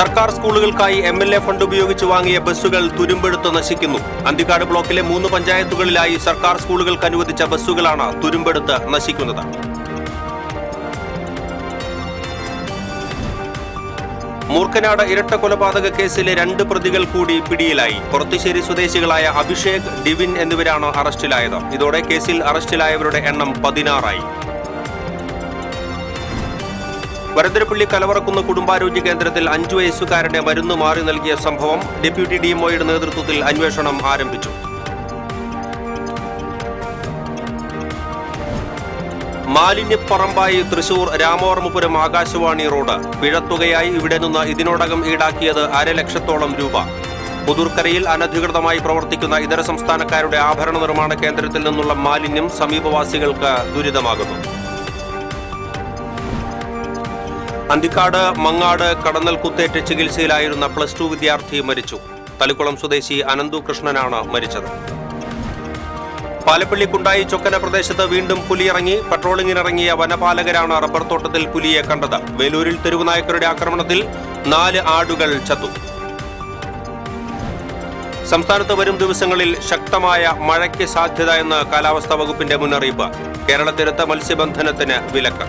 സർക്കാർ സ്കൂളുകൾക്കായി M L A fund ഉപയോഗിച്ച് വാങ്ങിയ ബസ്സുകൾ തുരുമ്പെടുത്ത് നശിക്കുന്നു അന്തിക്കാട് ബ്ലോക്കിലെ മൂന്ന് പഞ്ചായത്തുകളിലായി സർക്കാർ സ്കൂളുകൾക്ക് അനുവദിച്ച ബസ്സുകളാണ് തുരുമ്പെടുത്ത് നശിക്കുന്നത് മൂർക്കനാട് ഇരട്ട കൊലപാതക കേസിലെ രണ്ട് പ്രതികൾ കൂടി പിടിയിലായി പുറത്തുശ്ശേരി സ്വദേശികളായ അഭിഷേക് ഡിവിൻ എന്നിവരാണ് അറസ്റ്റിലായത് ഇതോടെ കേസിൽ അറസ്റ്റിലായവരുടെ എണ്ണം പതിനാറായി വരന്തരപ്പള്ളി കലവറക്കുന്ന് കുടുംബാരോഗ്യ കേന്ദ്രത്തിൽ അഞ്ചു വയസ്സുകാരന്റെ മരുന്ന് മാറി നൽകിയ സംഭവം ഡെപ്യൂട്ടി ഡിഎംഒയുടെ നേതൃത്വത്തിൽ അന്വേഷണം ആരംഭിച്ചു മാലിന്യപ്പറമ്പായി തൃശൂർ രാമവർമ്മപുരം ആകാശവാണി റോഡ് പിഴത്തുകയായി ഇവിടെ നിന്ന് ഇതിനോടകം ഈടാക്കിയത് അരലക്ഷത്തോളം രൂപ പുതൂർക്കരയിൽ അനധികൃതമായി പ്രവർത്തിക്കുന്ന ഇതര സംസ്ഥാനക്കാരുടെ ആഭരണ നിർമ്മാണ കേന്ദ്രത്തിൽ നിന്നുള്ള മാലിന്യം സമീപവാസികൾക്ക് ദുരിതമാകുന്നു അന്തിക്കാട് മങ്ങാട് കടന്നൽ കുത്തേറ്റ് ചികിത്സയിലായിരുന്ന പ്ലസ് ടു വിദ്യാർത്ഥി മരിച്ചു തളിക്കുളം സ്വദേശി അനന്തു കൃഷ്ണനാണ് മരിച്ചത് പാലപ്പള്ളി കുണ്ടായി ചൊക്കന പ്രദേശത്ത് വീണ്ടും പുലിയിറങ്ങി പട്രോളിംഗിനിറങ്ങിയ വനപാലകരാണ് റബ്ബർ തോട്ടത്തിൽ പുലിയെ കണ്ടത് വേലൂരിൽ തെരുവുനായ്ക്കരുടെ ആക്രമണത്തിൽ നാല് ആടുകൾ ചത്തു സംസ്ഥാനത്ത് വരും ദിവസങ്ങളിൽ ശക്തമായ മഴയ്ക്ക് സാധ്യത എന്ന് കാലാവസ്ഥാ വകുപ്പിന്റെ മുന്നറിയിപ്പ് കേരളത്തീരത്ത് മത്സ്യബന്ധനത്തിന് വിലക്ക്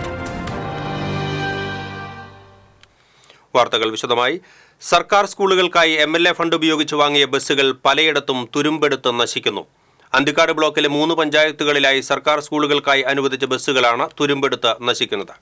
വാർത്തകൾ വിശദമായി സർക്കാർ സ്കൂളുകൾക്കായി എം എൽ എ ഫണ്ട് ഉപയോഗിച്ച് വാങ്ങിയ ബസ്സുകൾ പലയിടത്തും തുരുമ്പെടുത്ത് നശിക്കുന്നു അന്തിക്കാട് ബ്ലോക്കിലെ മൂന്ന് പഞ്ചായത്തുകളിലായി സർക്കാർ സ്കൂളുകൾക്കായി അനുവദിച്ച ബസ്സുകളാണ് തുരുമ്പെടുത്ത് നശിക്കുന്നത്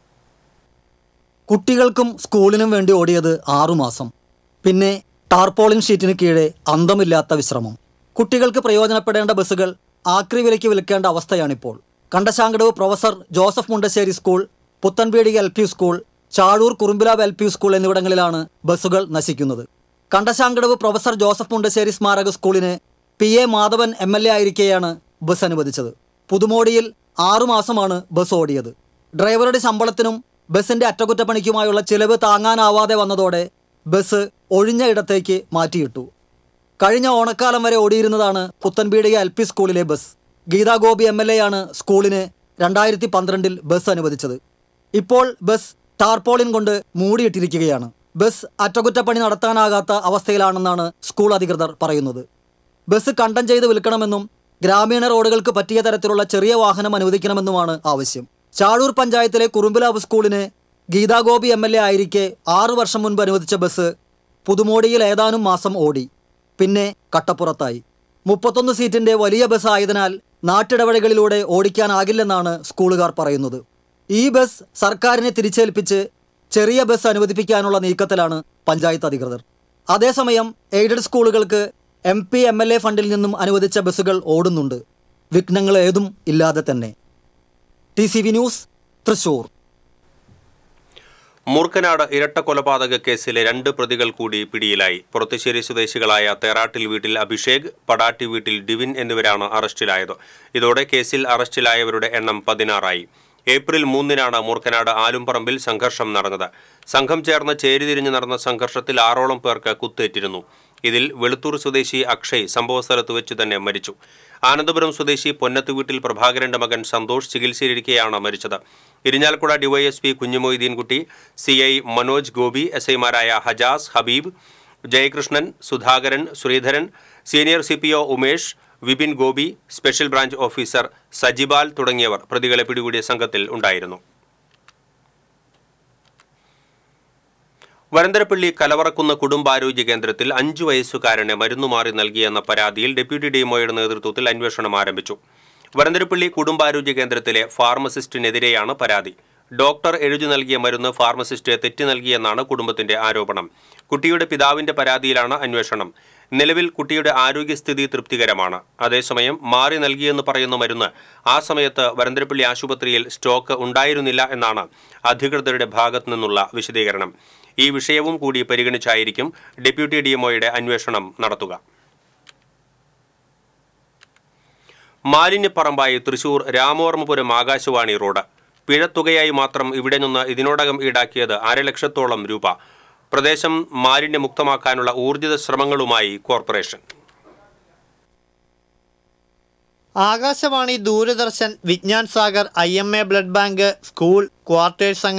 കുട്ടികൾക്കും സ്കൂളിനും വേണ്ടി ഓടിയത് ആറുമാസം പിന്നെ ടാർപോളിൻ ഷീറ്റിന് കീഴെ അന്തമില്ലാത്ത വിശ്രമം കുട്ടികൾക്ക് പ്രയോജനപ്പെടേണ്ട ബസ്സുകൾ ആക്രി വിലയ്ക്ക് വിൽക്കേണ്ട അവസ്ഥയാണിപ്പോൾ Kandassankadavu professor Joseph Mundassery school പുത്തൻപീടി L P school Chazhur Kurumbilavu L P school എന്നിവിടങ്ങളിലാണ് ബസ്സുകൾ നശിക്കുന്നത് കണ്ടശാങ്കടവ് പ്രൊഫസർ ജോസഫ് മുണ്ടശ്ശേരി സ്മാരക സ്കൂളിന് P A Madhavan M L A ആയിരിക്കെയാണ് ബസ് അനുവദിച്ചത് പുതുമോടിയിൽ ആറുമാസമാണ് ബസ് ഓടിയത് ഡ്രൈവറുടെ ശമ്പളത്തിനും ബസിന്റെ അറ്റകുറ്റപ്പണിക്കുമായുള്ള ചിലവ് താങ്ങാനാവാതെ വന്നതോടെ ബസ് ഒഴിഞ്ഞ ഇടത്തേക്ക് മാറ്റിയിട്ടു കഴിഞ്ഞ ഓണക്കാലം വരെ ഓടിയിരുന്നതാണ് പുത്തൻപീടിക എൽ പി സ്കൂളിലെ bus Geetha Gopi M L A ആണ് സ്കൂളിന് രണ്ടായിരത്തി പന്ത്രണ്ടിൽ ബസ് അനുവദിച്ചത് ഇപ്പോൾ ബസ് ടാർപോളിൻ കൊണ്ട് മൂടിയിട്ടിരിക്കുകയാണ് ബസ് അറ്റകുറ്റപ്പണി നടത്താനാകാത്ത അവസ്ഥയിലാണെന്നാണ് സ്കൂൾ അധികൃതർ പറയുന്നത് ബസ് കണ്ടം ചെയ്ത് വിൽക്കണമെന്നും ഗ്രാമീണ റോഡുകൾക്ക് പറ്റിയ തരത്തിലുള്ള ചെറിയ വാഹനം അനുവദിക്കണമെന്നുമാണ് ആവശ്യം ചാഴൂർ പഞ്ചായത്തിലെ കുറുമ്പിലാവ് സ്കൂളിന് ഗീതാഗോപി എം എൽ എ ആയിരിക്കെ ആറു വർഷം മുൻപ് അനുവദിച്ച ബസ് പുതുമോടിയിൽ ഏതാനും മാസം ഓടി പിന്നെ കട്ടപ്പുറത്തായി മുപ്പത്തൊന്ന് സീറ്റിന്റെ വലിയ ബസ് ആയതിനാൽ നാട്ടിടവഴികളിലൂടെ ഓടിക്കാനാകില്ലെന്നാണ് സ്കൂളുകാർ പറയുന്നത് ഈ ബസ് സർക്കാരിനെ തിരിച്ചേൽപ്പിച്ച് ചെറിയ ബസ് അനുവദിപ്പിക്കാനുള്ള നീക്കത്തിലാണ് പഞ്ചായത്ത് അധികൃതർ അതേസമയം എയ്ഡഡ് സ്കൂളുകൾക്ക് M P M L A ഫണ്ടിൽ നിന്നും അനുവദിച്ച ബസ്സുകൾ ഓടുന്നുണ്ട് വിഘ്നങ്ങൾ ഏതും ഇല്ലാതെ തന്നെ T C V news Thrissur Moorkanad ഇരട്ട കൊലപാതക കേസിലെ രണ്ട് പ്രതികൾ കൂടി പിടിയിലായി പുറത്തുശ്ശേരി സ്വദേശികളായ തേറാട്ടിൽ വീട്ടിൽ അഭിഷേക് പടാട്ടി വീട്ടിൽ ഡിവിൻ എന്നിവരാണ് അറസ്റ്റിലായത് ഇതോടെ കേസിൽ അറസ്റ്റിലായവരുടെ എണ്ണം പതിനാറായി ഏപ്രിൽ മൂന്നിനാണ് മൂർക്കനാട് ആലുംപറമ്പിൽ സംഘർഷം നടന്നത് സംഘം ചേർന്ന് ചേരിതിരിഞ്ഞ് നടന്ന സംഘർഷത്തിൽ ആറോളം പേർക്ക് കുത്തേറ്റിരുന്നു ഇതിൽ വെളുത്തൂർ സ്വദേശി അക്ഷയ് സംഭവസ്ഥലത്ത് വെച്ച് തന്നെ മരിച്ചു ആനന്ദപുരം സ്വദേശി പൊന്നത്ത് വീട്ടിൽ പ്രഭാകരന്റെ മകൻ സന്തോഷ് ചികിത്സയിലിരിക്കെയാണ് മരിച്ചത് Irinjalakuda DYSP Kunjumoideenkutty C I Manoj Gopi S ഐമാരായ Hajas Habeeb Jayakrishnan Sudhakaran Sreedharan senior C P O Umesh Vipin Gopi special branch officer Sajibal തുടങ്ങിയവർ പ്രതികളെ പിടികൂടിയ സംഘത്തിൽ ഉണ്ടായിരുന്നു വരന്തരപ്പള്ളി കലവറക്കുന്ന കുടുംബാരോഗ്യ കേന്ദ്രത്തിൽ അഞ്ചു വയസ്സുകാരനെ മരുന്നുമാറി നൽകിയെന്ന പരാതിയിൽ ഡെപ്യൂട്ടി ഡിഎംഒയുടെ നേതൃത്വത്തിൽ അന്വേഷണം ആരംഭിച്ചു വരന്തരപ്പള്ളി കുടുംബാരോഗ്യ കേന്ദ്രത്തിലെ ഫാർമസിസ്റ്റിനെതിരെയാണ് പരാതി ഡോക്ടർ എഴുതി നൽകിയ മരുന്ന് ഫാർമസിസ്റ്റ് തെറ്റി നൽകിയെന്നാണ് കുടുംബത്തിന്റെ ആരോപണം കുട്ടിയുടെ പിതാവിന്റെ പരാതിയിലാണ് അന്വേഷണം നിലവിൽ കുട്ടിയുടെ ആരോഗ്യസ്ഥിതി തൃപ്തികരമാണ് അതേസമയം മാറി നൽകിയെന്ന് പറയുന്ന മരുന്ന് ആ സമയത്ത് വരന്തരപ്പള്ളി ആശുപത്രിയിൽ സ്റ്റോക്ക് ഉണ്ടായിരുന്നില്ല എന്നാണ് അധികൃതരുടെ ഭാഗത്തു നിന്നുള്ള വിശദീകരണം ഈ വിഷയവും കൂടി പരിഗണിച്ചായിരിക്കും ഡെപ്യൂട്ടി ഡിഎംഒയുടെ അന്വേഷണം നടത്തുക മാലിന്യപ്പറമ്പായി തൃശൂർ രാമവർമ്മപുരം ആകാശവാണി റോഡ് പിഴത്തുകയായി മാത്രം ഇവിടെ നിന്ന് ഇതിനോടകം ഈടാക്കിയത് അരലക്ഷത്തോളം രൂപ പ്രദേശം മാലിന്യമുക്തമാക്കാനുള്ള ഊർജിത ശ്രമങ്ങളുമായി corporation Akashvani Doordarshan Vigyan Sagar I M A blood bank school quarters അങ്ങനെ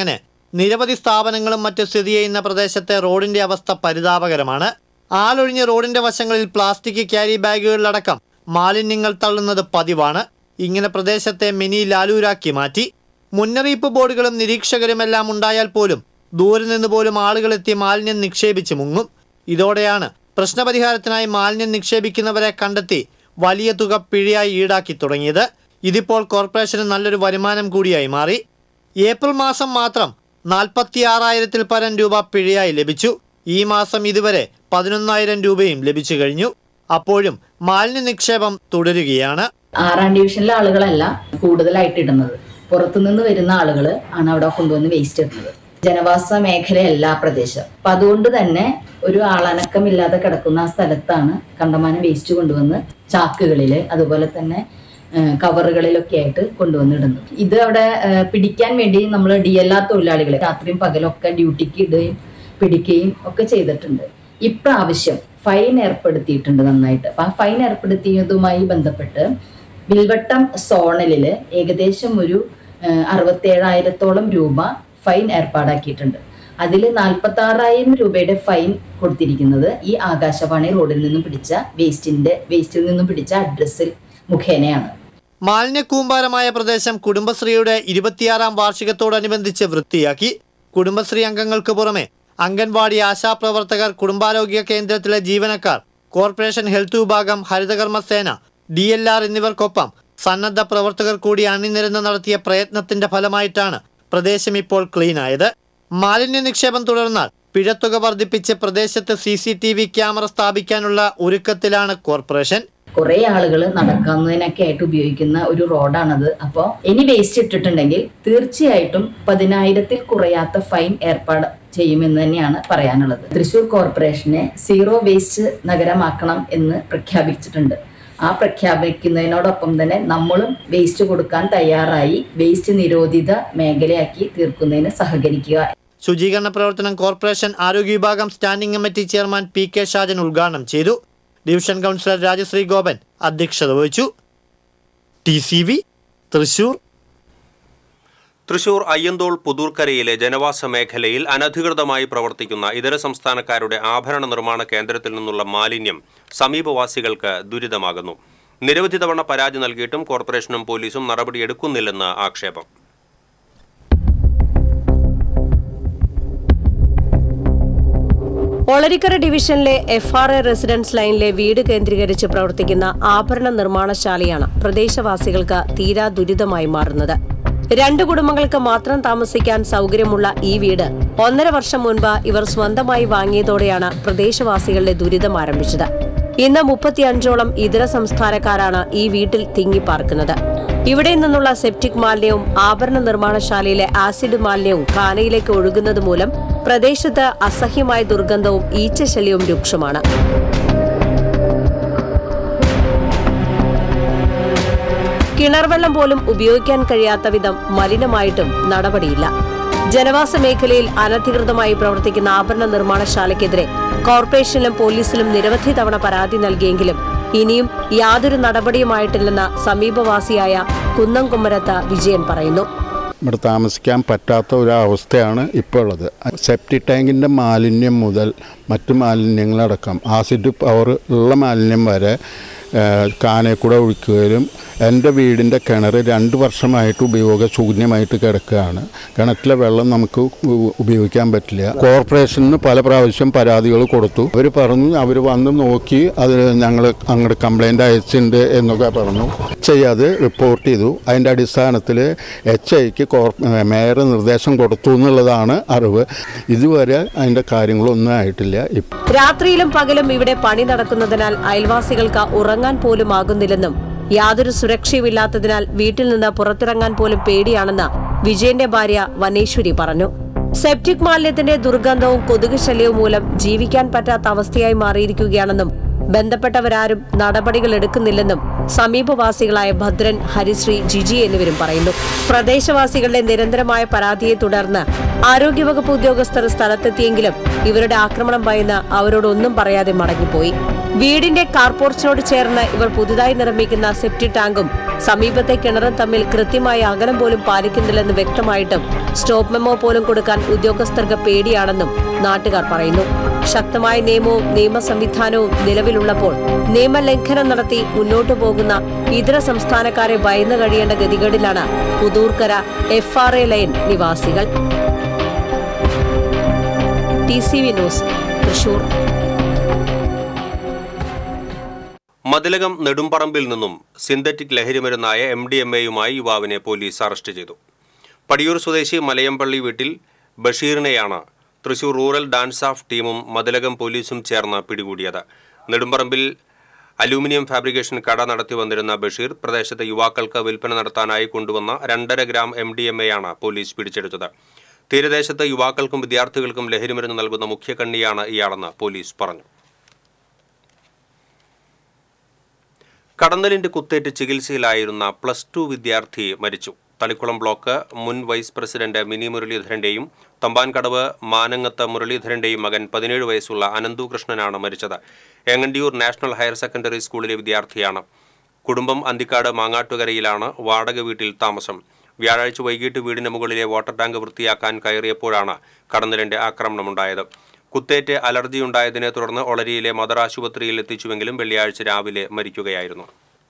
നിരവധി സ്ഥാപനങ്ങളും മറ്റ് സ്ഥിതി ചെയ്യുന്ന പ്രദേശത്തെ റോഡിന്റെ അവസ്ഥ പരിതാപകരമാണ് ആളൊഴിഞ്ഞ റോഡിന്റെ വശങ്ങളിൽ പ്ലാസ്റ്റിക് ക്യാരി ബാഗുകളിലടക്കം മാലിന്യങ്ങൾ തള്ളുന്നത് പതിവാണ് ഇങ്ങനെ പ്രദേശത്തെ മിനി ലാലൂരാക്കി മാറ്റി മുന്നറിയിപ്പ് ബോർഡുകളും നിരീക്ഷകരുമെല്ലാം ഉണ്ടായാൽ പോലും ദൂരെ നിന്ന് പോലും ആളുകളെത്തി മാലിന്യം നിക്ഷേപിച്ച് മുങ്ങും ഇതോടെയാണ് പ്രശ്നപരിഹാരത്തിനായി മാലിന്യം നിക്ഷേപിക്കുന്നവരെ കണ്ടെത്തി വലിയ തുക പിഴയായി ഈടാക്കി തുടങ്ങിയത് ഇതിപ്പോൾ കോർപ്പറേഷന് നല്ലൊരു വരുമാനം കൂടിയായി മാറി ഏപ്രിൽ മാസം മാത്രം നാൽപ്പത്തി ആറായിരത്തിൽ പരം രൂപ പിഴയായി ലഭിച്ചു ഈ മാസം ഇതുവരെ പതിനൊന്നായിരം രൂപയും ലഭിച്ചു കഴിഞ്ഞു അപ്പോഴും മാലിന്യ നിക്ഷേപം തുടരുകയാണ് ആറാം ഡിവിഷനിലെ ആളുകളല്ല കൂടുതലായിട്ട് ഇടുന്നത് പുറത്തുനിന്ന് വരുന്ന ആളുകൾ ആണ് അവിടെ കൊണ്ടുവന്ന് വേസ്റ്റ് ഇടുന്നത് ജനവാസ മേഖലയല്ല ആ പ്രദേശം അപ്പൊ അതുകൊണ്ട് തന്നെ ഒരു ആളനക്കമില്ലാതെ കിടക്കുന്ന ആ സ്ഥലത്താണ് കണ്ടമാനം വേസ്റ്റ് കൊണ്ടുവന്ന് ചാക്കുകളില് അതുപോലെ തന്നെ ആ, കവറുകളിലൊക്കെ ആയിട്ട് കൊണ്ടുവന്ന് ഇടുന്നത് ഇത് അവിടെ ആ, പിടിക്കാൻ വേണ്ടി നമ്മൾ ഡി എൽ ആർ തൊഴിലാളികളെ രാത്രിയും പകലൊക്കെ ഡ്യൂട്ടിക്ക് ഇടുകയും പിടിക്കുകയും ഒക്കെ ചെയ്തിട്ടുണ്ട് ഇപ്രാവശ്യം ഫൈൻ ഏർപ്പെടുത്തിയിട്ടുണ്ട് നന്നായിട്ട് അപ്പൊ ആ ഫൈൻ ഏർപ്പെടുത്തിയതുമായി ബന്ധപ്പെട്ട് വിൽവട്ടം സോണലില് ഏകദേശം ഒരു ഏഹ്, അറുപത്തേഴായിരത്തോളം രൂപ ഫൈൻ ഏർപ്പാടാക്കിയിട്ടുണ്ട് അതിൽ നാൽപ്പത്തി ആറായിരം രൂപയുടെ ഫൈൻ കൊടുത്തിരിക്കുന്നത് ഈ ആകാശവാണി റോഡിൽ നിന്നും പിടിച്ച വേസ്റ്റിന്റെ വേസ്റ്റിൽ നിന്നും പിടിച്ച അഡ്രസ്സിൽ മുഖേനയാണ് മാലിന്യ കൂമ്പാരമായ പ്രദേശം കുടുംബശ്രീയുടെ ഇരുപത്തിയാറാം വാർഷികത്തോടനുബന്ധിച്ച് വൃത്തിയാക്കി കുടുംബശ്രീ അംഗങ്ങൾക്ക് പുറമെ അംഗൻവാടി ആശാപ്രവർത്തകർ കുടുംബാരോഗ്യ കേന്ദ്രത്തിലെ ജീവനക്കാർ കോർപ്പറേഷൻ ഹെൽത്ത് വിഭാഗം ഹരിതകർമ്മ സേന ഡി എൽ ആർ എന്നിവർക്കൊപ്പം സന്നദ്ധ പ്രവർത്തകർ കൂടി അണിനിരന്ന് നടത്തിയ പ്രയത്നത്തിന്റെ ഫലമായിട്ടാണ് പ്രദേശം ഇപ്പോൾ ക്ലീൻ ആയത് മാലിന്യ നിക്ഷേപം തുടർന്നാൽ പിഴത്തുക വർദ്ധിപ്പിച്ച് പ്രദേശത്ത് C C T V camera സ്ഥാപിക്കാനുള്ള ഒരുക്കത്തിലാണ് കോർപ്പറേഷൻ കുറെ ആളുകൾ നടക്കുന്നതിനൊക്കെ ആയിട്ട് ഉപയോഗിക്കുന്ന ഒരു റോഡാണത് അപ്പോൾ ഇനി വേസ്റ്റ് ഇട്ടിട്ടുണ്ടെങ്കിൽ തീർച്ചയായിട്ടും പതിനായിരത്തിൽ കുറയാത്ത ഫൈൻ ഏർപ്പാട് ചെയ്യുമെന്ന് തന്നെയാണ് പറയാനുള്ളത് തൃശൂർ കോർപ്പറേഷനെ സീറോ വേസ്റ്റ് നഗരമാക്കണം എന്ന് പ്രഖ്യാപിച്ചിട്ടുണ്ട് ആ പ്രഖ്യാപിക്കുന്നതിനോടൊപ്പം തന്നെ നമ്മളും വേസ്റ്റ് കൊടുക്കാൻ തയ്യാറായി വേസ്റ്റ് നിരോധിത മേഖലയാക്കി തീർക്കുന്നതിന് സഹകരിക്കുക ശുചീകരണ പ്രവർത്തനം കോർപ്പറേഷൻ ആരോഗ്യ വിഭാഗം standing committee chairman P K Shajan ഉദ്ഘാടനം ചെയ്തു ഡിവിഷൻ കൗൺസിലർ രാജശ്രീ ഗോപൻ അധ്യക്ഷത വഹിച്ചു T C V Thrissur Thrissur Ayyanthole പുതൂർക്കരയിലെ ജനവാസ മേഖലയിൽ അനധികൃതമായി പ്രവർത്തിക്കുന്ന ഇതര സംസ്ഥാനക്കാരുടെ ആഭരണ നിർമ്മാണ കേന്ദ്രത്തിൽ നിന്നുള്ള മാലിന്യം സമീപവാസികൾക്ക് ദുരിതമാകുന്നു നിരവധി തവണ പരാതി നൽകിയിട്ടും കോർപ്പറേഷനും പോലീസും നടപടിയെടുക്കുന്നില്ലെന്ന് ആക്ഷേപം ഒളരിക്കര ഡിവിഷനിലെ എഫ് ആർ എ റെസിഡൻസ് ലൈനിലെ വീട് കേന്ദ്രീകരിച്ച് പ്രവർത്തിക്കുന്ന ആഭരണ നിർമ്മാണശാലയാണ് പ്രദേശവാസികൾക്ക് തീരാ ദുരിതമായി മാറുന്നത് രണ്ട് കുടുംബങ്ങൾക്ക് മാത്രം താമസിക്കാൻ സൗകര്യമുള്ള ഈ വീട് ഒന്നര വർഷം മുൻപ് ഇവർ സ്വന്തമായി വാങ്ങിയതോടെയാണ് പ്രദേശവാസികളുടെ ദുരിതം ആരംഭിച്ചത് ഇന്ന് മുപ്പത്തിയഞ്ചോളം ഇതര സംസ്ഥാനക്കാരാണ് ഈ വീട്ടിൽ തിങ്ങിപ്പാർക്കുന്നത് ഇവിടെ നിന്നുള്ള സെപ്റ്റിക് മാലിന്യവും ആഭരണ നിർമ്മാണശാലയിലെ ആസിഡ് മാലിന്യവും കാനയിലേക്ക് ഒഴുകുന്നത് മൂലം പ്രദേശത്ത് അസഹ്യമായ ദുർഗന്ധവും ഈച്ചശല്യവും രൂക്ഷമാണ് കിണർവെള്ളം പോലും ഉപയോഗിക്കാൻ കഴിയാത്ത വിധം മലിനമായിട്ടും നടപടിയില്ല ജനവാസ മേഖലയിൽ അനധികൃതമായി പ്രവർത്തിക്കുന്ന ആഭരണ നിർമ്മാണശാലയ്ക്കെതിരെ കോർപ്പറേഷനിലും പോലീസിലും നിരവധി തവണ പരാതി നൽകിയെങ്കിലും ഇനിയും യാതൊരു നടപടിയുമായിട്ടില്ലെന്ന് സമീപവാസിയായ കുന്നംകുമ്മരത്ത് വിജയൻ പറയുന്നു ഇവിടെ താമസിക്കാൻ പറ്റാത്ത ഒരു അവസ്ഥയാണ് ഇപ്പോൾ ഉള്ളത് സെപ്റ്റി ടാങ്കിൻ്റെ മാലിന്യം മുതൽ മറ്റു മാലിന്യങ്ങളടക്കം ആസിഡ് പവർ ഉള്ള മാലിന്യം വരെ കാനയിൽ കൂടെ ഒഴിക്കുകയും എൻ്റെ വീടിൻ്റെ കിണർ രണ്ട് വർഷമായിട്ട് ഉപയോഗശൂന്യമായിട്ട് കിടക്കുകയാണ് കിണറ്റിലെ വെള്ളം നമുക്ക് ഉ- ഉപയോഗിക്കാൻ പറ്റില്ല കോർപ്പറേഷനിൽ പല പ്രാവശ്യം പരാതികൾ കൊടുത്തു അവർ പറഞ്ഞു അവർ വന്ന് നോക്കി അത് ഞങ്ങൾ അങ്ങോട്ട് കംപ്ലൈൻ്റ് അയച്ചിട്ടുണ്ട് എന്നൊക്കെ പറഞ്ഞു എച്ച് ഐ അത് റിപ്പോർട്ട് ചെയ്തു അതിൻ്റെ അടിസ്ഥാനത്തിൽ എച്ച് ഐക്ക് കോർ മേയർ നിർദ്ദേശം കൊടുത്തു എന്നുള്ളതാണ് അറിവ് ഇതുവരെ അതിൻ്റെ കാര്യങ്ങളൊന്നും ആയിട്ടില്ല ഇപ്പം രാത്രിയിലും പകലും ഇവിടെ പണി നടക്കുന്നതിനാൽ അയൽവാസികൾക്ക് ഉറങ്ങാൻ പോലും ആകുന്നില്ലെന്നും യാതൊരു സുരക്ഷയുമില്ലാത്തതിനാൽ വീട്ടിൽ നിന്ന് പുറത്തിറങ്ങാൻ പോലും പേടിയാണെന്ന് വിജയന്റെ ഭാര്യ വനേശ്വരി പറഞ്ഞു സെപ്റ്റിക് മാലിന്യത്തിന്റെ ദുർഗന്ധവും കൊതുക് ശല്യവും മൂലം ജീവിക്കാൻ പറ്റാത്ത അവസ്ഥയായി മാറിയിരിക്കുകയാണെന്നും ബന്ധപ്പെട്ടവരാരും നടപടികൾ എടുക്കുന്നില്ലെന്നും സമീപവാസികളായ ഭദ്രൻ ഹരിശ്രീ ജിജി എന്നിവരും പറയുന്നു പ്രദേശവാസികളുടെ നിരന്തരമായ പരാതിയെ തുടർന്ന് ആരോഗ്യവകുപ്പ് ഉദ്യോഗസ്ഥർ സ്ഥലത്തെത്തിയെങ്കിലും ഇവരുടെ ആക്രമണം ഭയന്ന് അവരോടൊന്നും പറയാതെ മടങ്ങിപ്പോയി വീടിന്റെ കാർപോർച്ചിനോട് ചേർന്ന് ഇവർ പുതുതായി നിർമ്മിക്കുന്ന സെപ്റ്റി ടാങ്കും സമീപത്തെ കിണറും തമ്മിൽ കൃത്യമായ അകലം പോലും പാലിക്കുന്നില്ലെന്ന് വ്യക്തമായിട്ടും സ്റ്റോപ്പ് മെമ്മോ പോലും കൊടുക്കാൻ ഉദ്യോഗസ്ഥർക്ക് പേടിയാണെന്നും നാട്ടുകാർ പറയുന്നു ശക്തമായ നിയമവും നിയമ സംവിധാനവും നിലവിലുള്ളപ്പോൾ നിയമലംഘനം നടത്തി മുന്നോട്ടു പോകുന്ന ഇതര സംസ്ഥാനക്കാരെ ഭയന്നു കഴിയേണ്ട ഗതികേടിലാണ് പുതൂർക്കര എഫ് ആർ എ ലൈൻ നിവാസികൾ T C V news Thrissur Mathilakam നെടുമ്പറമ്പിൽ നിന്നും സിന്തറ്റിക് ലഹരിമരുന്നായ എം ഡി എം എയുമായി യുവാവിനെ പോലീസ് അറസ്റ്റ് ചെയ്തു പടിയൂർ സ്വദേശി മലയമ്പള്ളി വീട്ടിൽ ബഷീറിനെയാണ് തൃശൂർ റൂറൽ ഡാൻസ് ഓഫ് ടീമും മതിലകം പോലീസും ചേർന്ന് പിടികൂടിയത് നെടുമ്പറമ്പിൽ അലൂമിനിയം ഫാബ്രിക്കേഷൻ കട നടത്തി വന്നിരുന്ന ബഷീർ പ്രദേശത്തെ യുവാക്കൾക്ക് വിൽപ്പന നടത്താനായി കൊണ്ടുവന്ന രണ്ടര ഗ്രാം എം ഡി എം എയാണ് പോലീസ് പിടിച്ചെടുത്തത് തീരദേശത്ത് യുവാക്കൾക്കും വിദ്യാർത്ഥികൾക്കും ലഹരിമരുന്ന് നൽകുന്ന മുഖ്യ കണ്ണിയാണ് ഇയാളെന്ന് പോലീസ് പറഞ്ഞു കടന്നലിന്റെ കുത്തേറ്റ് ചികിത്സയിലായിരുന്ന പ്ലസ് ടു വിദ്യാർത്ഥി മരിച്ചു തളിക്കുളം ബ്ലോക്ക് മുൻ വൈസ് പ്രസിഡന്റ് മിനി മുരളീധരന്റെയും തമ്പാൻകടവ് മാനങ്ങത്ത് മുരളീധരന്റെയും മകൻ പതിനേഴ് വയസ്സുള്ള അനന്തു കൃഷ്ണനാണ് മരിച്ചത് ഏങ്ങണ്ടിയൂർ നാഷണൽ ഹയർ സെക്കൻഡറി സ്കൂളിലെ വിദ്യാർത്ഥിയാണ് കുടുംബം അന്തിക്കാട് മാങ്ങാട്ടുകരയിലാണ് വാടക വീട്ടിൽ താമസം വ്യാഴാഴ്ച വൈകിട്ട് വീടിന് മുകളിലെ വാട്ടർ ടാങ്ക് വൃത്തിയാക്കാൻ കയറിയപ്പോഴാണ് കടന്നലിന്റെ ആക്രമണമുണ്ടായത് കുത്തേറ്റ് അലർജിയുണ്ടായതിനെ തുടർന്ന് ഒളരിയിലെ മദർ ആശുപത്രിയിൽ എത്തിച്ചുവെങ്കിലും വെള്ളിയാഴ്ച രാവിലെ മരിക്കുകയായിരുന്നു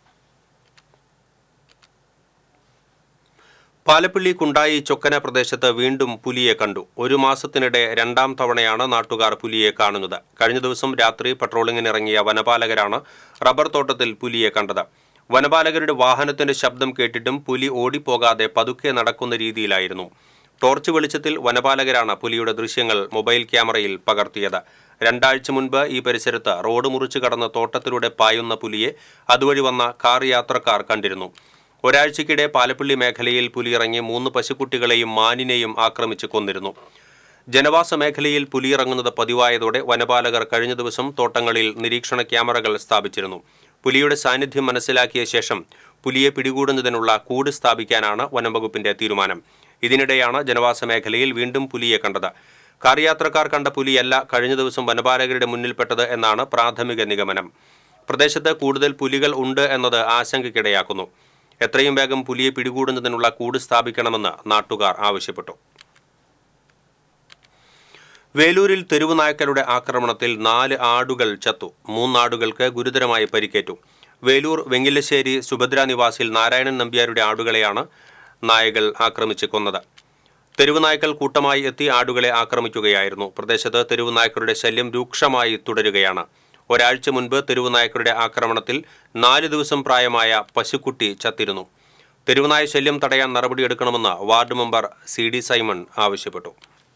പാലപ്പിള്ളി കുണ്ടായി ചൊക്കന പ്രദേശത്ത് വീണ്ടും പുലിയെ കണ്ടു ഒരു മാസത്തിനിടെ രണ്ടാം തവണയാണ് നാട്ടുകാർ പുലിയെ കാണുന്നത് കഴിഞ്ഞ ദിവസം രാത്രി പട്രോളിങ്ങിനിറങ്ങിയ വനപാലകരാണ് റബ്ബർ തോട്ടത്തിൽ പുലിയെ കണ്ടത് വനപാലകരുടെ വാഹനത്തിന്റെ ശബ്ദം കേട്ടിട്ടും പുലി ഓടിപ്പോകാതെ പതുക്കെ നടക്കുന്ന രീതിയിലായിരുന്നു ടോർച്ച് വെളിച്ചത്തിൽ വനപാലകരാണ് പുലിയുടെ ദൃശ്യങ്ങൾ മൊബൈൽ ക്യാമറയിൽ പകർത്തിയത് രണ്ടാഴ്ച മുൻപ് ഈ പരിസരത്ത് റോഡ് മുറിച്ചു കടന്ന തോട്ടത്തിലൂടെ പായുന്ന പുലിയെ അതുവഴി വന്ന കാർ യാത്രക്കാർ കണ്ടിരുന്നു ഒരാഴ്ചയ്ക്കിടെ പാലപ്പള്ളി മേഖലയിൽ പുലിയിറങ്ങി മൂന്ന് പശുക്കുട്ടികളെയും മാനിനെയും ആക്രമിച്ച് കൊന്നിരുന്നു ജനവാസ മേഖലയിൽ പുലിയിറങ്ങുന്നത് പതിവായതോടെ വനപാലകർ കഴിഞ്ഞ ദിവസം തോട്ടങ്ങളിൽ നിരീക്ഷണ ക്യാമറകൾ സ്ഥാപിച്ചിരുന്നു പുലിയുടെ സാന്നിധ്യം മനസ്സിലാക്കിയ ശേഷം പുലിയെ പിടികൂടുന്നതിനുള്ള കൂട് സ്ഥാപിക്കാനാണ് വനംവകുപ്പിന്റെ തീരുമാനം ഇതിനിടെയാണ് ജനവാസ മേഖലയിൽ വീണ്ടും പുലിയെ കണ്ടത് കാർ യാത്രക്കാർ കണ്ട പുലിയല്ല കഴിഞ്ഞ ദിവസം വനപാലകരുടെ മുന്നിൽപ്പെട്ടത് എന്നാണ് പ്രാഥമിക നിഗമനം പ്രദേശത്ത് കൂടുതൽ പുലികൾ ഉണ്ട് എന്നത് ആശങ്കയ്ക്കിടയാക്കുന്നു എത്രയും വേഗം പുലിയെ പിടികൂടുന്നതിനുള്ള കൂട് സ്ഥാപിക്കണമെന്ന് നാട്ടുകാർ ആവശ്യപ്പെട്ടു വേലൂരിൽ തെരുവു നായ്ക്കളുടെ ആക്രമണത്തിൽ നാല് ആടുകൾ ചത്തു മൂന്നാടുകൾക്ക് ഗുരുതരമായി പരിക്കേറ്റു വേലൂർ വെങ്ങില്ലശ്ശേരി സുഭദ്ര നിവാസിൽ നാരായണൻ നമ്പ്യാരുടെ ആടുകളെയാണ് നായകൾ ആക്രമിച്ച് കൊന്നത് തെരുവു നായ്ക്കൾ കൂട്ടമായി എത്തി ആടുകളെ ആക്രമിക്കുകയായിരുന്നു പ്രദേശത്ത് തെരുവു നായ്ക്കളുടെ ശല്യം രൂക്ഷമായി തുടരുകയാണ് ഒരാഴ്ച മുൻപ് തെരുവു നായ്ക്കളുടെ ആക്രമണത്തിൽ നാല് ദിവസം പ്രായമായ പശുക്കുട്ടി ചത്തിരുന്നു തെരുവുനായ ശല്യം തടയാൻ നടപടിയെടുക്കണമെന്ന് ward member C D Simon ആവശ്യപ്പെട്ടു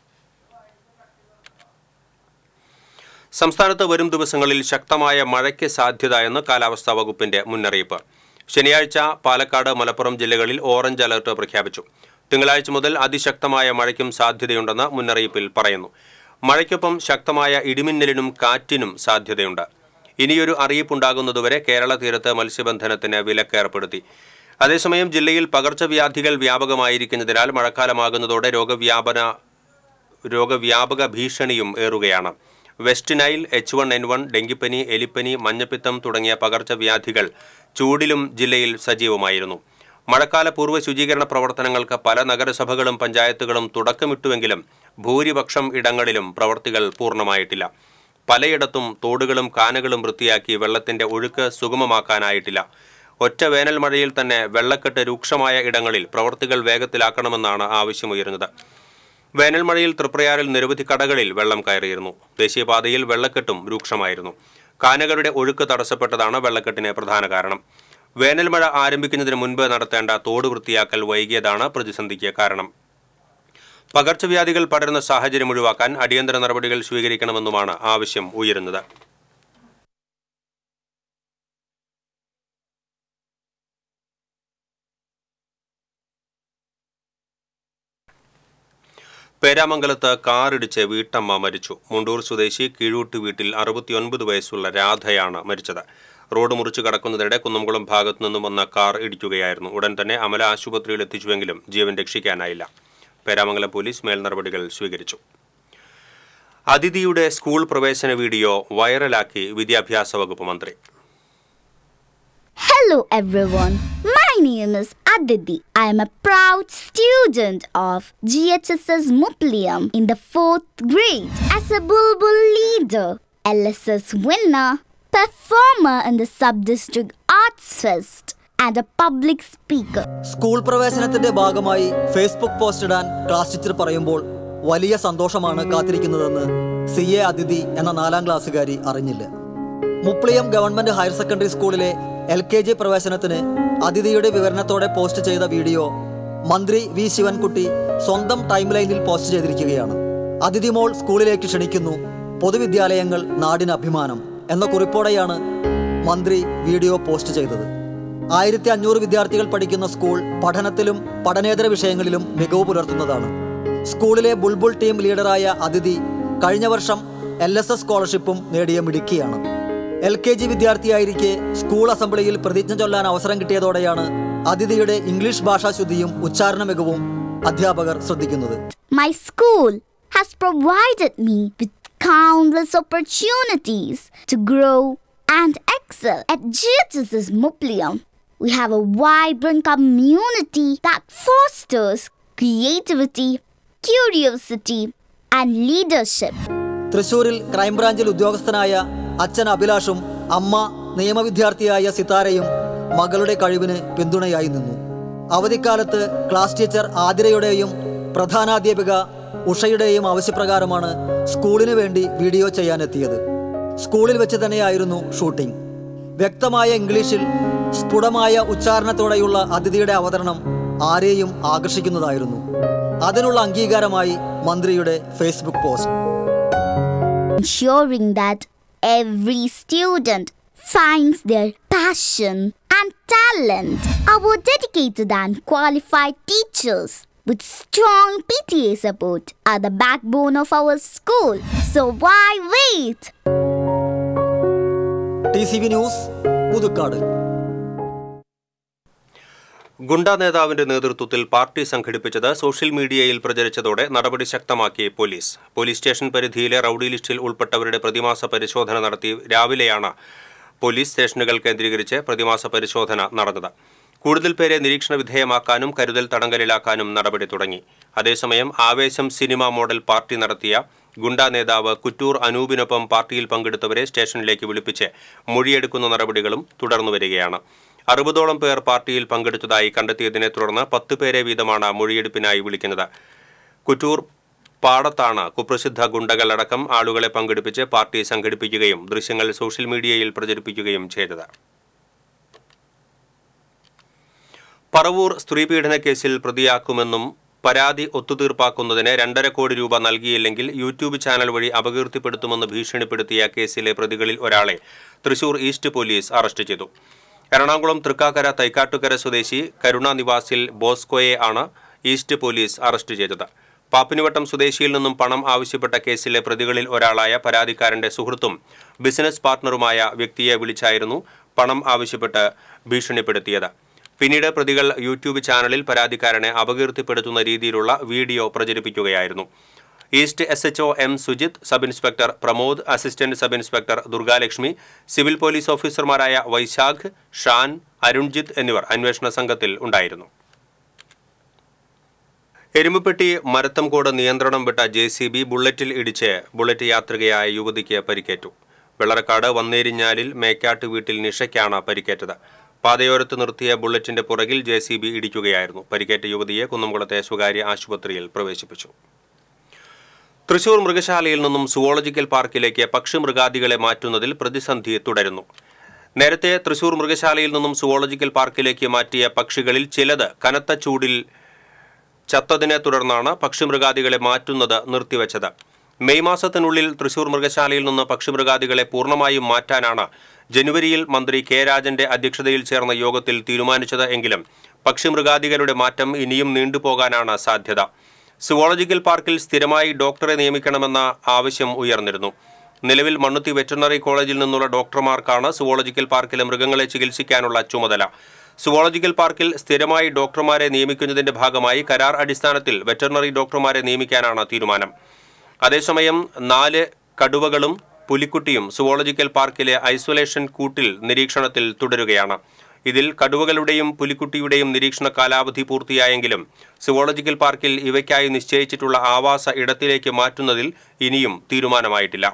സംസ്ഥാനത്ത് വരും ദിവസങ്ങളിൽ ശക്തമായ മഴയ്ക്ക് സാധ്യത എന്ന് കാലാവസ്ഥാ വകുപ്പിന്റെ മുന്നറിയിപ്പ് ശനിയാഴ്ച പാലക്കാട് മലപ്പുറം ജില്ലകളിൽ ഓറഞ്ച് അലർട്ട് പ്രഖ്യാപിച്ചു തിങ്കളാഴ്ച മുതൽ അതിശക്തമായ മഴയ്ക്കും സാധ്യതയുണ്ടെന്ന് മുന്നറിയിപ്പിൽ പറയുന്നു മഴയ്ക്കൊപ്പം ശക്തമായ ഇടിമിന്നലിനും കാറ്റിനും സാധ്യതയുണ്ട് ഇനിയൊരു അറിയിപ്പുണ്ടാകുന്നതുവരെ കേരള തീരത്ത് മത്സ്യബന്ധനത്തിന് വിലക്കേർപ്പെടുത്തി അതേസമയം ജില്ലയിൽ പകർച്ചവ്യാധികൾ വ്യാപകമായിരിക്കുന്നതിനാൽ മഴക്കാലമാകുന്നതോടെ രോഗവ്യാപന രോഗവ്യാപക ഭീഷണിയും ഏറുകയാണ് West Nile H one N one ഡെങ്കിപ്പനി എലിപ്പനി മഞ്ഞപ്പിത്തം തുടങ്ങിയ പകർച്ചവ്യാധികൾ ചൂടിലും ജില്ലയിൽ സജീവമായിരുന്നു മഴക്കാല പൂർവ്വ ശുചീകരണ പ്രവർത്തനങ്ങൾക്ക് പല നഗരസഭകളും പഞ്ചായത്തുകളും തുടക്കമിട്ടുവെങ്കിലും ഭൂരിപക്ഷം ഇടങ്ങളിലും പ്രവർത്തികൾ പൂർണ്ണമായിട്ടില്ല പലയിടത്തും തോടുകളും കാനകളും വൃത്തിയാക്കി വെള്ളത്തിന്റെ ഒഴുക്ക് സുഗമമാക്കാനായിട്ടില്ല ഒറ്റ വേനൽ മഴയിൽ തന്നെ വെള്ളക്കെട്ട് രൂക്ഷമായ ഇടങ്ങളിൽ പ്രവർത്തികൾ വേഗത്തിലാക്കണമെന്നാണ് ആവശ്യമുയരുന്നത് വേനൽ മഴയിൽ തൃപ്രയാറിൽ നിരവധി കടകളിൽ വെള്ളം കയറിയിരുന്നു ദേശീയപാതയിൽ വെള്ളക്കെട്ടും രൂക്ഷമായിരുന്നു കാനകളുടെ ഒഴുക്ക് തടസ്സപ്പെട്ടതാണ് വെള്ളക്കെട്ടിന് പ്രധാന കാരണം വേനൽ മഴ ആരംഭിക്കുന്നതിന് മുൻപ് നടത്തേണ്ട തോട് വൃത്തിയാക്കൽ വൈകിയതാണ് പ്രതിസന്ധിക്ക് കാരണം പകർച്ചവ്യാധികൾ പടരുന്ന സാഹചര്യം ഒഴിവാക്കാൻ അടിയന്തര നടപടികൾ സ്വീകരിക്കണമെന്നുമാണ് ആവശ്യം ഉയരുന്നത് പേരാമംഗലത്ത് കാറിടിച്ച് വീട്ടമ്മ മരിച്ചു മുണ്ടൂർ സ്വദേശി കീഴൂട്ട് വീട്ടിൽ അറുപത്തിയൊൻപത് വയസ്സുള്ള രാധയാണ് മരിച്ചത് റോഡ് മുറിച്ചു കടക്കുന്നതിനിടെ കുന്നംകുളം ഭാഗത്തു നിന്നും വന്ന കാർ ഇടിക്കുകയായിരുന്നു ഉടൻ തന്നെ അമല ആശുപത്രിയിൽ എത്തിച്ചുവെങ്കിലും ജീവൻ രക്ഷിക്കാനായില്ല പേരാമംഗലം പോലീസ് മേൽ നടപടികൾ സ്വീകരിച്ചു അതിഥിയുടെ സ്കൂൾ പ്രവേശന വീഡിയോ വൈറലാക്കി വിദ്യാഭ്യാസ വകുപ്പ് മന്ത്രി Hello everyone, my name is Aditi. I am a proud student of GHSS Muplium in the 4th grade. As a Bulbul leader, LSS winner, performer in the sub-district arts fest and a public speaker. School പ്രവേശനത്തിന്റെ ഭാഗമായി Facebook post ഇടാൻ class teacher പറയുമ്പോൾ വലിയ സന്തോഷമാണ് കാത്തിരിക്കുന്നതെന്ന് C A അതിഥി എന്ന നാലാം ക്ലാസ്സുകാരി അറിഞ്ഞില്ല മുപ്ലിയം ഗവൺമെന്റ് ഹയർ സെക്കൻഡറി സ്കൂളിലെ എൽ കെ ജി പ്രവേശനത്തിന് അതിഥിയുടെ വിവരണത്തോടെ പോസ്റ്റ് ചെയ്ത വീഡിയോ മന്ത്രി വി ശിവൻകുട്ടി സ്വന്തം ടൈം ലൈനിൽ പോസ്റ്റ് ചെയ്തിരിക്കുകയാണ് അതിഥി മോൾ സ്കൂളിലേക്ക് ക്ഷണിക്കുന്നു പൊതുവിദ്യാലയങ്ങൾ നാടിന് അഭിമാനം എന്ന കുറിപ്പോടെയാണ് മന്ത്രി വീഡിയോ പോസ്റ്റ് ചെയ്തത് ആയിരത്തി അഞ്ഞൂറ് വിദ്യാർത്ഥികൾ പഠിക്കുന്ന സ്കൂൾ പഠനത്തിലും പഠനേതര വിഷയങ്ങളിലും മികവ് പുലർത്തുന്നതാണ് സ്കൂളിലെ ബുൾബുൾ ടീം ലീഡറായ അതിഥി കഴിഞ്ഞ വർഷം എൽ എസ് എസ് സ്കോളർഷിപ്പും നേടിയ മിടുക്കിയാണ് എൽ കെ ജി വിദ്യാർത്ഥിയായിരിക്കെ സ്കൂൾ അസംബ്ലിയിൽ പ്രതിജ്ഞ ചൊല്ലാൻ അവസരം കിട്ടിയതോടെയാണ് അതിഥിയുടെ ഇംഗ്ലീഷ് ഭാഷാശുദ്ധിയും ഉച്ചാരണ മികവും അധ്യാപകർ ശ്രദ്ധിക്കുന്നത് My school has provided me with countless opportunities to grow and excel at GHS's Muplium. We have a vibrant community that fosters creativity, curiosity, and leadership. തൃശൂരിൽ ക്രൈംബ്രാഞ്ചിൽ ഉദ്യോഗസ്ഥനായ അച്ഛൻ അഭിലാഷും അമ്മ നിയമവിദ്യാർത്ഥിയായ സിതാരയും മകളുടെ കഴിവിന് പിന്തുണയായി നിന്നു അവധിക്കാലത്ത് ക്ലാസ് ടീച്ചർ ആതിരയുടെയും പ്രധാനാധ്യാപിക ഉഷയുടെയും ആവശ്യപ്രകാരമാണ് സ്കൂളിന് വേണ്ടി വീഡിയോ ചെയ്യാനെത്തിയത് സ്കൂളിൽ വെച്ച് തന്നെയായിരുന്നു ഷൂട്ടിംഗ് വ്യക്തമായ ഇംഗ്ലീഷിൽ സ്ഫുടമായ ഉച്ചാരണത്തോടെയുള്ള അതിഥിയുടെ അവതരണം ആരെയും ആകർഷിക്കുന്നതായിരുന്നു അതിനുള്ള അംഗീകാരമായി മന്ത്രിയുടെ Facebook post ensuring that every student finds their passion and talent. Our dedicated and qualified teachers with strong PTA support are the backbone of our school. So why wait? T C V news Puthukkad ഗുണ്ട നേതാവിന്റെ നേതൃത്വത്തിൽ party സംഘടിപ്പിച്ചത് social media പ്രചരിച്ചതോടെ നടപടി ശക്തമാക്കി police police station പരിധിയിലെ rowdy ലിസ്റ്റിൽ ഉൾപ്പെട്ടവരുടെ പ്രതിമാസ പരിശോധന നടത്തി രാവിലെയാണ് പോലീസ് സ്റ്റേഷനുകൾ കേന്ദ്രീകരിച്ച് പ്രതിമാസ പരിശോധന നടന്നത് കൂടുതൽ പേരെ നിരീക്ഷണ വിധേയമാക്കാനും കരുതൽ തടങ്കലിലാക്കാനും നടപടി തുടങ്ങി അതേസമയം ആവേശം സിനിമ മോഡൽ പാർട്ടി നടത്തിയ ഗുണ്ട നേതാവ് കുറ്റൂർ അനൂപിനൊപ്പം പാർട്ടിയിൽ പങ്കെടുത്തവരെ സ്റ്റേഷനിലേക്ക് വിളിപ്പിച്ച് മൊഴിയെടുക്കുന്ന നടപടികളും തുടർന്നുവരികയാണ് അറുപതോളം പേർ പാർട്ടിയിൽ പങ്കെടുത്തതായി കണ്ടെത്തിയതിനെ തുടർന്ന് പത്ത് പേരെ വീതമാണ് മൊഴിയെടുപ്പിനായി വിളിക്കുന്നത് കുറ്റൂർ പാടത്താണ് കുപ്രസിദ്ധ ഗുണ്ടകളടക്കം ആളുകളെ പങ്കെടുപ്പിച്ച് പാർട്ടി സംഘടിപ്പിക്കുകയും ദൃശ്യങ്ങൾ സോഷ്യൽ മീഡിയയിൽ പ്രചരിപ്പിക്കുകയും ചെയ്തത് പറവൂർ സ്ത്രീപീഡന കേസിൽ പ്രതിയാക്കുമെന്നും പരാതി ഒത്തുതീർപ്പാക്കുന്നതിന് രണ്ടര കോടി രൂപ നൽകിയില്ലെങ്കിൽ യൂട്യൂബ് ചാനൽ വഴി അപകീർത്തിപ്പെടുത്തുമെന്ന് ഭീഷണിപ്പെടുത്തിയ കേസിലെ പ്രതികളിൽ ഒരാളെ തൃശൂർ ഈസ്റ്റ് പോലീസ് അറസ്റ്റ് ചെയ്തു എറണാകുളം തൃക്കാക്കര തൈക്കാട്ടുകര സ്വദേശി കരുണ നിവാസിൽ ബോസ്കോയെ ആണ് ഈസ്റ്റ് പോലീസ് അറസ്റ്റ് ചെയ്തത് പാപ്പിനിവട്ടം സ്വദേശിയിൽ നിന്നും പണം ആവശ്യപ്പെട്ട കേസിലെ പ്രതികളിൽ ഒരാളായ പരാതിക്കാരന്റെ സുഹൃത്തും ബിസിനസ് പാർട്ണറുമായ വ്യക്തിയെ വിളിച്ചായിരുന്നു പണം ആവശ്യപ്പെട്ട് ഭീഷണിപ്പെടുത്തിയത് പിന്നീട് പ്രതികൾ യൂട്യൂബ് ചാനലിൽ പരാതിക്കാരനെ അപകീർത്തിപ്പെടുത്തുന്ന രീതിയിലുള്ള വീഡിയോ പ്രചരിപ്പിക്കുകയായിരുന്നു east S H M Sujith sub inspector Pramod assistant sub inspector Durgalakshmi civil police ഓഫീസർമാരായ വൈശാഖ് ഷാൻ അരുൺജിത്ത് എന്നിവർ അന്വേഷണ സംഘത്തിൽ ഉണ്ടായിരുന്നു എരുമ്പപ്പെട്ടി മരത്തംകോട് നിയന്ത്രണം വിട്ട ജെ സി ബി ബുള്ളറ്റിൽ ഇടിച്ച് ബുള്ളറ്റ് യാത്രികയായ യുവതിക്ക് പരിക്കേറ്റു വെള്ളറക്കാട് വന്നേരിഞ്ഞാലിൽ മേക്കാട്ട് വീട്ടിൽ നിഷയ്ക്കാണ് പരിക്കേറ്റത് പാതയോരത്ത് നിർത്തിയ ബുള്ളറ്റിന്റെ പുറകിൽ ജെ സി ബി ഇടിക്കുകയായിരുന്നു പരിക്കേറ്റ യുവതിയെ കുന്നംകുളത്തെ സ്വകാര്യ ആശുപത്രിയിൽ പ്രവേശിപ്പിച്ചു തൃശൂർ മൃഗശാലയിൽ നിന്നും സുവോളജിക്കൽ പാർക്കിലേക്ക് പക്ഷിമൃഗാദികളെ മാറ്റുന്നതിൽ പ്രതിസന്ധി തുടരുന്നു നേരത്തെ തൃശൂർ മൃഗശാലയിൽ നിന്നും സുവോളജിക്കൽ പാർക്കിലേക്ക് മാറ്റിയ പക്ഷികളിൽ ചിലത് കനത്ത ചൂടിൽ ചത്തതിനെ തുടർന്നാണ് പക്ഷിമൃഗാദികളെ മാറ്റുന്നത് നിർത്തിവച്ചത് മെയ് മാസത്തിനുള്ളിൽ തൃശൂർ മൃഗശാലയിൽ നിന്ന് പക്ഷിമൃഗാദികളെ പൂർണ്ണമായും മാറ്റാനാണ് ജനുവരിയിൽ മന്ത്രി കെ രാജന്റെ അധ്യക്ഷതയിൽ ചേർന്ന യോഗത്തിൽ തീരുമാനിച്ചത് എങ്കിലും പക്ഷിമൃഗാദികളുടെ മാറ്റം ഇനിയും നീണ്ടുപോകാനാണ് സാധ്യത സുവോളജിക്കൽ പാർക്കിൽ സ്ഥിരമായി ഡോക്ടറെ നിയമിക്കണമെന്ന ആവശ്യം ഉയർന്നിരുന്നു നിലവിൽ മണ്ണുത്തി വെറ്ററിനറി കോളേജിൽ നിന്നുള്ള ഡോക്ടർമാർക്കാണ് സുവോളജിക്കൽ പാർക്കിലെ മൃഗങ്ങളെ ചികിത്സിക്കാനുള്ള ചുമതല സുവോളജിക്കൽ പാർക്കിൽ സ്ഥിരമായി ഡോക്ടർമാരെ നിയമിക്കുന്നതിന്റെ ഭാഗമായി കരാർ അടിസ്ഥാനത്തിൽ വെറ്ററിനറി ഡോക്ടർമാരെ നിയമിക്കാനാണ് തീരുമാനം അതേസമയം നാല് കടുവകളും പുലിക്കുട്ടിയും സുവോളജിക്കൽ പാർക്കിലെ ഐസൊലേഷൻ കൂട്ടിൽ നിരീക്ഷണത്തിൽ തുടരുകയാണ് ഇതിൽ കടുവകളുടെയും പുലിക്കുട്ടിയുടെയും നിരീക്ഷണ കാലാവധി പൂർത്തിയായെങ്കിലും സുവോളജിക്കൽ പാർക്കിൽ ഇവയ്ക്കായി നിശ്ചയിച്ചിട്ടുള്ള ആവാസ ഇടത്തിലേക്ക് മാറ്റുന്നതിൽ ഇനിയും തീരുമാനമായിട്ടില്ല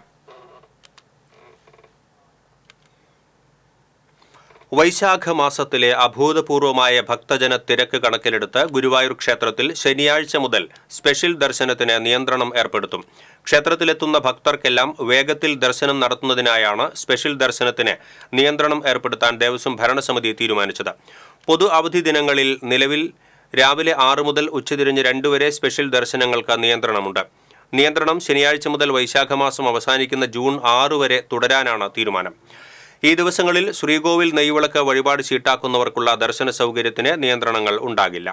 വൈശാഖ മാസത്തിലെ അഭൂതപൂർവമായ ഭക്തജന തിരക്ക് കണക്കിലെടുത്ത് ഗുരുവായൂർ ക്ഷേത്രത്തിൽ ശനിയാഴ്ച മുതൽ സ്പെഷ്യൽ ദർശനത്തിന് നിയന്ത്രണം ഏർപ്പെടുത്തും ക്ഷേത്രത്തിലെത്തുന്ന ഭക്തർക്കെല്ലാം വേഗത്തിൽ ദർശനം നടത്തുന്നതിനായാണ് സ്പെഷ്യൽ ദർശനത്തിന് നിയന്ത്രണം ഏർപ്പെടുത്താൻ ദേവസ്വം ഭരണസമിതി തീരുമാനിച്ചത് പൊതു അവധി ദിനങ്ങളിൽ നിലവിൽ രാവിലെ ആറ് മുതൽ ഉച്ചതിരിഞ്ഞ് രണ്ട് വരെ സ്പെഷ്യൽ ദർശനങ്ങൾക്ക് നിയന്ത്രണമുണ്ട് നിയന്ത്രണം ശനിയാഴ്ച മുതൽ വൈശാഖമാസം അവസാനിക്കുന്ന ജൂൺ ആറ് വരെ തുടരാനാണ് തീരുമാനം ഈ ദിവസങ്ങളിൽ ശ്രീകോവിൽ നെയ്വിളക്ക് വഴിപാട് ചീട്ടാക്കുന്നവർക്കുള്ള ദർശന സൗകര്യത്തിന് നിയന്ത്രണങ്ങൾ ഉണ്ടാകില്ല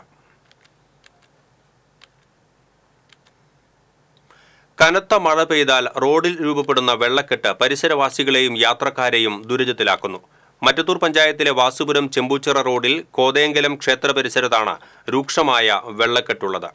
കനത്ത മഴ പെയ്താൽ റോഡിൽ രൂപപ്പെടുന്ന വെള്ളക്കെട്ട് പരിസരവാസികളെയും യാത്രക്കാരെയും ദുരിതത്തിലാക്കുന്നു മറ്റത്തൂർ പഞ്ചായത്തിലെ വാസുപുരം ചെമ്പൂച്ചിറ റോഡിൽ കോതേങ്കലം ക്ഷേത്ര പരിസരത്താണ് രൂക്ഷമായ വെള്ളക്കെട്ടുള്ളത്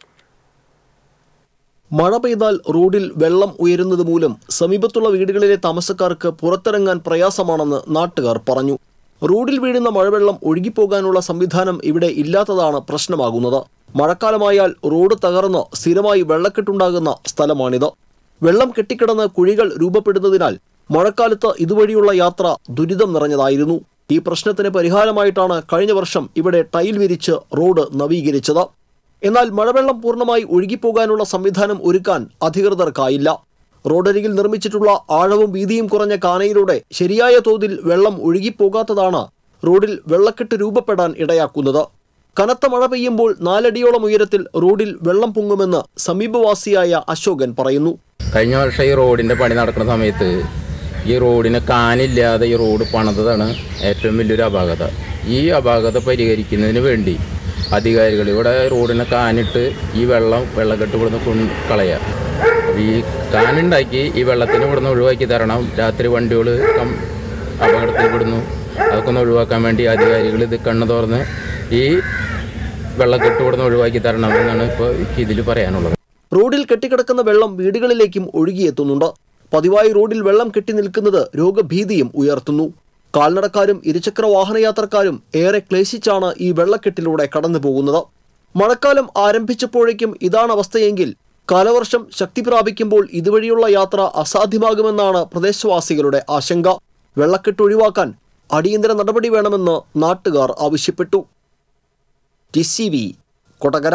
മഴ പെയ്താൽ റോഡിൽ വെള്ളം ഉയരുന്നത് മൂലം സമീപത്തുള്ള വീടുകളിലെ താമസക്കാർക്ക് പുറത്തിറങ്ങാൻ പ്രയാസമാണെന്ന് നാട്ടുകാർ പറഞ്ഞു റോഡിൽ വീഴുന്ന മഴവെള്ളം ഒഴുകിപ്പോകാനുള്ള സംവിധാനം ഇവിടെ ഇല്ലാത്തതാണ് പ്രശ്നമാകുന്നത് മഴക്കാലമായാൽ റോഡ് തകർന്ന് സ്ഥിരമായി വെള്ളക്കെട്ടുണ്ടാകുന്ന സ്ഥലമാണിത് വെള്ളം കെട്ടിക്കിടന്ന് കുഴികൾ രൂപപ്പെടുന്നതിനാൽ മഴക്കാലത്ത് ഇതുവഴിയുള്ള യാത്ര ദുരിതം നിറഞ്ഞതായിരുന്നു ഈ പ്രശ്നത്തിന് പരിഹാരമായിട്ടാണ് കഴിഞ്ഞ വർഷം ഇവിടെ ടൈൽ വിരിച്ച് റോഡ് നവീകരിച്ചത് എന്നാൽ മഴവെള്ളം പൂർണ്ണമായി ഒഴുകിപ്പോകാനുള്ള സംവിധാനം ഒരുക്കാൻ അധികൃതർക്കായില്ല റോഡരികിൽ നിർമ്മിച്ചിട്ടുള്ള ആഴവും വീതിയും കുറഞ്ഞ കാനയിലൂടെ ശരിയായ തോതിൽ വെള്ളം ഒഴുകിപ്പോകാത്തതാണ് റോഡിൽ വെള്ളക്കെട്ട് രൂപപ്പെടാൻ ഇടയാക്കുന്നത് കനത്ത മഴ പെയ്യുമ്പോൾ നാലടിയോളം ഉയരത്തിൽ റോഡിൽ വെള്ളം പൊങ്ങുമെന്ന് സമീപവാസിയായ അശോകൻ പറയുന്നു കഴിഞ്ഞ വർഷം ഈ റോഡിൻ്റെ പണി നടക്കുന്ന സമയത്ത് ഈ റോഡിന് കാനില്ലാതെ ഈ റോഡ് പണിതതാണ് ഏറ്റവും വലിയൊരു അപാകത ഈ അപാകത പരിഹരിക്കുന്നതിന് വേണ്ടി അധികാരികൾ ഇവിടെ റോഡിന് കാനിട്ട് ഈ വെള്ളം വെള്ളക്കെട്ട് ഇവിടുന്ന് കൊണ്ട് കളയുക ഈ കാനുണ്ടാക്കി ഈ വെള്ളത്തിന് ഇവിടുന്ന് ഒഴിവാക്കി തരണം രാത്രി വണ്ടികൾ അപകടത്തിൽ പെടുന്നു അതൊക്കെ ഒന്ന് ഒഴിവാക്കാൻ വേണ്ടി അധികാരികൾ ഇത് കണ്ണു തുറന്ന് ഈ വെള്ളക്കെട്ട് ഇവിടുന്ന് ഒഴിവാക്കി തരണം എന്നാണ് ഇപ്പോൾ ഇതിൽ പറയാനുള്ളത് റോഡിൽ കെട്ടിക്കിടക്കുന്ന വെള്ളം വീടുകളിലേക്കും ഒഴുകിയെത്തുന്നുണ്ട് പതിവായി റോഡിൽ വെള്ളം കെട്ടി നിൽക്കുന്നത് രോഗഭീതിയും ഉയർത്തുന്നു കാൽനടക്കാരും ഇരുചക്ര വാഹനയാത്രക്കാരും ഏറെ ക്ലേശിച്ചാണ് ഈ വെള്ളക്കെട്ടിലൂടെ കടന്നു പോകുന്നത് മഴക്കാലം ആരംഭിച്ചപ്പോഴേക്കും ഇതാണ് അവസ്ഥയെങ്കിൽ കാലവർഷം ശക്തി പ്രാപിക്കുമ്പോൾ ഇതുവഴിയുള്ള യാത്ര അസാധ്യമാകുമെന്നാണ് പ്രദേശവാസികളുടെ ആശങ്ക വെള്ളക്കെട്ട് ഒഴിവാക്കാൻ അടിയന്തര നടപടി വേണമെന്ന് നാട്ടുകാർ ആവശ്യപ്പെട്ടു T C V Kodakara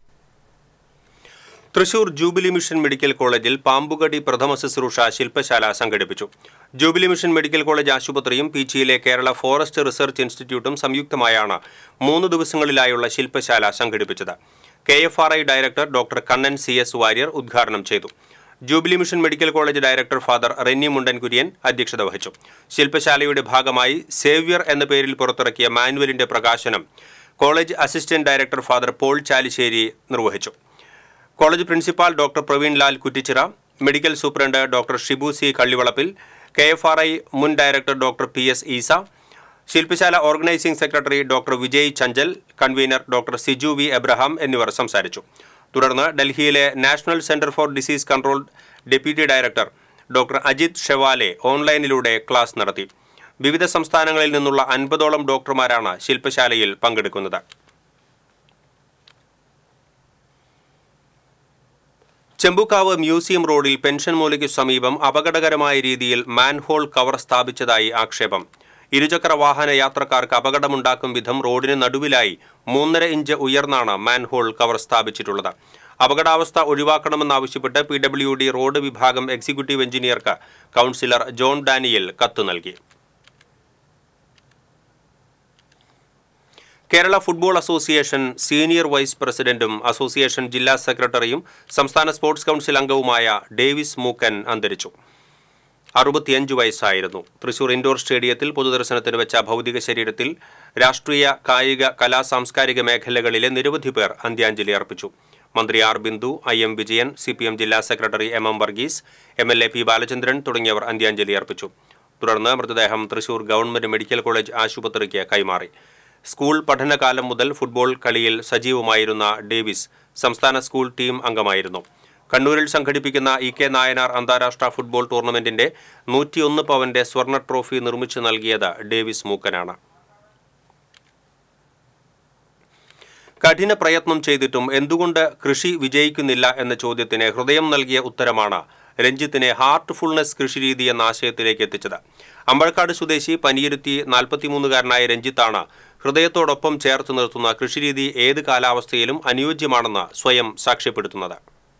Thrissur jubilee mission medical കോളേജിൽ പാമ്പുകടി പ്രഥമ ശുശ്രൂഷ ശില്പശാല സംഘടിപ്പിച്ചു ജൂബിലി മിഷൻ മെഡിക്കൽ കോളേജ് ആശുപത്രിയും പീച്ചിയിലെ കേരള ഫോറസ്റ്റ് റിസർച്ച് ഇൻസ്റ്റിറ്റ്യൂട്ടും സംയുക്തമായാണ് മൂന്ന് ദിവസങ്ങളിലായുള്ള ശില്പശാല സംഘടിപ്പിച്ചത് K F R I director doctor Kannan C S Warrier ഉദ്ഘാടനം ചെയ്തു jubilee mission medical college director father Renny Mundan Kurian അധ്യക്ഷത വഹിച്ചു ശില്പശാലയുടെ ഭാഗമായി സേവ്യർ എന്ന പേരിൽ പുറത്തിറക്കിയ മാനുവലിന്റെ പ്രകാശനം college assistant director father Paul Chalissery നിർവഹിച്ചു college principal doctor Praveen Lal Kuttichira medical superintendent doctor Shibu C Kallivalappil K F R I മുൻ director doctor P S Eesa ശില്പശാല organising secretary doctor Vijay Chanchal convener doctor Siju V Abraham എന്നിവർ സംസാരിച്ചു തുടർന്ന് ഡൽഹിയിലെ national centre for disease control deputy director doctor Ajit Shewale ഓൺലൈനിലൂടെ class നടത്തി വിവിധ സംസ്ഥാനങ്ങളിൽ നിന്നുള്ള അൻപതോളം ഡോക്ടർമാരാണ് ശില്പശാലയിൽ പങ്കെടുക്കുന്നത് ചെമ്പുക്കാവ് മ്യൂസിയം റോഡിൽ പെൻഷൻ മൂലയ്ക്കു സമീപം അപകടകരമായ രീതിയിൽ മാൻഹോൾ കവർ സ്ഥാപിച്ചതായി ആക്ഷേപം ഇരുചക്ര വാഹന യാത്രക്കാർക്ക് അപകടമുണ്ടാക്കും വിധം റോഡിന് നടുവിലായി മൂന്നര ഇഞ്ച് ഉയർന്നാണ് മാൻഹോൾ കവർ സ്ഥാപിച്ചിട്ടുള്ളത് അപകടാവസ്ഥ ഒഴിവാക്കണമെന്നാവശ്യപ്പെട്ട് പി ഡബ്ല്യു ഡി റോഡ് വിഭാഗം എക്സിക്യൂട്ടീവ് എഞ്ചിനീയർക്ക് കൗൺസിലർ ജോൺ ഡാനിയൽ കത്ത് നൽകി Kerala football association senior vice പ്രസിഡന്റും അസോസിയേഷൻ ജില്ലാ സെക്രട്ടറിയും സംസ്ഥാന സ്പോർട്സ് കൗൺസിൽ അംഗവുമായ ഡേവിസ് മൂക്കൻ അന്തരിച്ചു അറുപത്തിയഞ്ച് വയസ്സായിരുന്നു തൃശൂർ ഇൻഡോർ സ്റ്റേഡിയത്തിൽ പൊതുദർശനത്തിന് വെച്ച ഭൗതിക ശരീരത്തിൽ രാഷ്ട്രീയ കായിക കലാ സാംസ്കാരിക മേഖലകളിലെ നിരവധി പേർ അന്ത്യാഞ്ജലി അർപ്പിച്ചു മന്ത്രി R Bindu I M Vijayan C P M ജില്ലാ സെക്രട്ടറി M M Varghese M L A P Balachandran തുടങ്ങിയവർ അന്ത്യാഞ്ജലി അർപ്പിച്ചു തുടർന്ന് മൃതദേഹം തൃശൂർ ഗവൺമെന്റ് മെഡിക്കൽ കോളേജ് ആശുപത്രിക്ക് കൈമാറി സ്കൂൾ പഠനകാലം മുതൽ ഫുട്ബോൾ കളിയിൽ സജീവമായിരുന്ന ഡേവിസ് സംസ്ഥാന സ്കൂൾ ടീം അംഗമായിരുന്നു കണ്ണൂരിൽ സംഘടിപ്പിക്കുന്ന ഇ കെ നായനാർ അന്താരാഷ്ട്ര ഫുട്ബോൾ ടൂർണമെന്റിന്റെ നൂറ്റിയൊന്ന് പവന്റെ സ്വർണ്ണ ട്രോഫി നിർമ്മിച്ചു നൽകിയത് ഡേവിസ് മൂക്കനാണ് കഠിന പ്രയത്നം ചെയ്തിട്ടും എന്തുകൊണ്ട് കൃഷി വിജയിക്കുന്നില്ല എന്ന ചോദ്യത്തിന് ഹൃദയം നൽകിയ ഉത്തരമാണ് രഞ്ജിത്തിനെ ഹാർട്ട്ഫുൾനെസ് കൃഷിരീതി എന്ന ആശയത്തിലേക്ക് എത്തിച്ചത് അമ്പഴക്കാട് സ്വദേശി പനിയിരുത്തി നാൽപ്പത്തിമൂന്നുകാരനായ രഞ്ജിത്താണ് ഹൃദയത്തോടൊപ്പം ചേർത്ത് നിർത്തുന്ന കൃഷിരീതി ഏത് കാലാവസ്ഥയിലും അനുയോജ്യമാണെന്ന് സ്വയം സാക്ഷ്യപ്പെടുത്തുന്നത്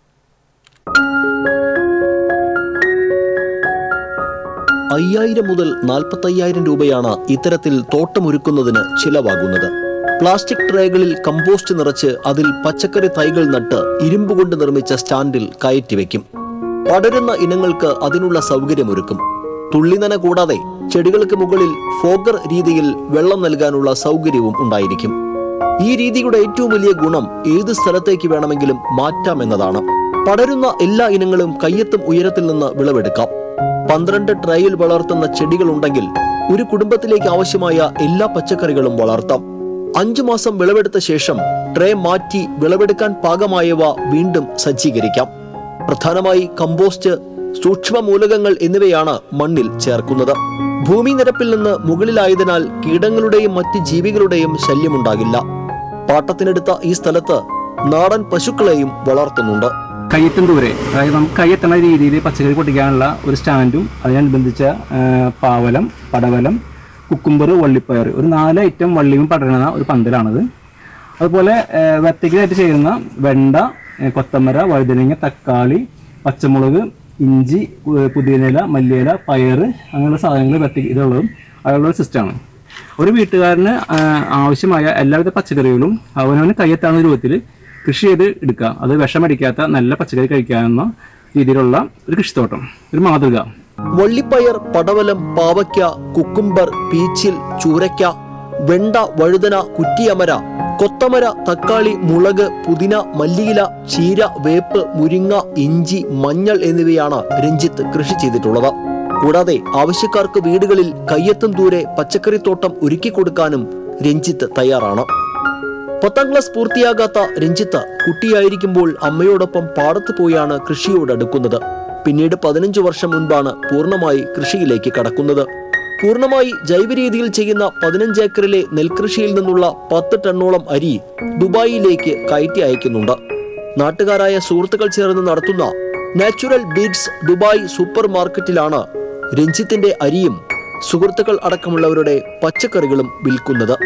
അയ്യായിരം മുതൽ നാൽപ്പത്തയ്യായിരം രൂപയാണ് ഇത്തരത്തിൽ തോട്ടമൊരുക്കുന്നതിന് ചിലവാകുന്നത് പ്ലാസ്റ്റിക് ട്രേകളിൽ കമ്പോസ്റ്റ് നിറച്ച് അതിൽ പച്ചക്കറി തൈകൾ നട്ട് ഇരുമ്പ് കൊണ്ട് നിർമ്മിച്ച സ്റ്റാൻഡിൽ കയറ്റിവെക്കും പടരുന്ന ഇനങ്ങൾക്ക് അതിനുള്ള സൗകര്യമൊരുക്കും തുള്ളിനന കൂടാതെ ചെടികൾക്ക് മുകളിൽ ഫോഗർ രീതിയിൽ വെള്ളം നൽകാനുള്ള സൗകര്യവും ഉണ്ടായിരിക്കും ഈ രീതിയുടെ ഏറ്റവും വലിയ ഗുണം ഏത് സ്ഥലത്തേക്ക് വേണമെങ്കിലും മാറ്റാമെന്നതാണ് പടരുന്ന എല്ലാ ഇനങ്ങളും കയ്യെത്തും ഉയരത്തിൽ നിന്ന് വിളവെടുക്കാം പന്ത്രണ്ട് ട്രേയിൽ വളർത്തുന്ന ചെടികളുണ്ടെങ്കിൽ ഒരു കുടുംബത്തിലേക്ക് ആവശ്യമായ എല്ലാ പച്ചക്കറികളും വളർത്താം അഞ്ചു മാസം വിളവെടുത്ത ശേഷം ട്രേ മാറ്റി വിളവെടുക്കാൻ പാകമായവ വീണ്ടും സജ്ജീകരിക്കാം പ്രധാനമായി കമ്പോസ്റ്റ് സൂക്ഷ്മ മൂലകങ്ങൾ എന്നിവയാണ് മണ്ണിൽ ചേർക്കുന്നത് ഭൂമി നിരപ്പിൽ നിന്ന് മുകളിലായതിനാൽ കീടങ്ങളുടെയും മറ്റ് ജീവികളുടെയും ശല്യമുണ്ടാകില്ല പാട്ടത്തിനെടുത്ത ഈ സ്ഥലത്ത് നാടൻ പശുക്കളെയും വളർത്തുന്നുണ്ട് കയ്യെത്തും ദൂരെ അതായത് നമുക്ക് കയ്യെത്തുന്ന രീതിയിൽ പച്ചക്കറി പൊട്ടിക്കാനുള്ള ഒരു സ്റ്റാൻഡും അതിനനുബന്ധിച്ച ആ, പാവലം പടവലം കുക്കുംബർ വള്ളിപ്പയർ ഒരു നാല് ഐറ്റം വള്ളിയും പടരുന്ന ഒരു പന്തലാണത് അതുപോലെ വെത്തയ്ക്കായിട്ട് ചെയ്യുന്ന വെണ്ട ഏ, കൊത്തമര വഴുതനങ്ങ തക്കാളി പച്ചമുളക് ഇഞ്ചി ഏ, പുതിയനില മല്ലിയില പയറ് അങ്ങനെയുള്ള സാധനങ്ങൾ വെത്തയ്ക്ക് ഇതുള്ളതും അതുള്ള ഒരു സിസ്റ്റമാണ് ഒരു വീട്ടുകാരന് ആ, ആവശ്യമായ എല്ലാവിധ പച്ചക്കറികളും അവനവന് കയ്യെത്താവുന്ന രൂപത്തിൽ കൃഷി ചെയ്ത് എടുക്കുക അത് വിഷമടിക്കാത്ത നല്ല പച്ചക്കറി കഴിക്കാവുന്ന രീതിയിലുള്ള ഒരു കൃഷിത്തോട്ടം ഒരു മാതൃക വള്ളിപ്പയർ പടവലം പാവയ്ക്ക കുക്കുംബർ പീച്ചിൽ ചൂരയ്ക്ക വെണ്ട വഴുതന കുറ്റിയമര കൊത്തമര തക്കാളി മുളക് പുതിന മല്ലിയില ചീര വേപ്പ് മുരിങ്ങ ഇഞ്ചി മഞ്ഞൾ എന്നിവയാണ് രഞ്ജിത്ത് കൃഷി ചെയ്തിട്ടുള്ളത് കൂടാതെ ആവശ്യക്കാർക്ക് വീടുകളിൽ കയ്യെത്തും ദൂരെ പച്ചക്കറിത്തോട്ടം ഒരുക്കി കൊടുക്കാനും രഞ്ജിത്ത് തയ്യാറാണ് പത്താം ക്ലാസ് പൂർത്തിയാകാത്ത രഞ്ജിത്ത് കുട്ടിയായിരിക്കുമ്പോൾ അമ്മയോടൊപ്പം പാടത്ത് പോയാണ് കൃഷിയോടടുക്കുന്നത് പിന്നീട് പതിനഞ്ചു വർഷം മുൻപാണ് പൂർണ്ണമായി കൃഷിയിലേക്ക് കടക്കുന്നത് പൂർണ്ണമായി ജൈവരീതിയിൽ ചെയ്യുന്ന പതിനഞ്ച് ഏക്കറിലെ നെൽകൃഷിയിൽ നിന്നുള്ള പത്ത് ടണ്ണോളം അരി ദുബായിലേക്ക് കയറ്റി അയക്കുന്നുണ്ട് നാട്ടുകാരായ സുഹൃത്തുക്കൾ ചേർന്ന് നടത്തുന്ന നാച്ചുറൽ ബീഡ്സ് ദുബായ് സൂപ്പർ മാർക്കറ്റിലാണ് രഞ്ജിത്തിന്റെ അരിയും സുഹൃത്തുക്കൾ അടക്കമുള്ളവരുടെ പച്ചക്കറികളും വിൽക്കുന്നത്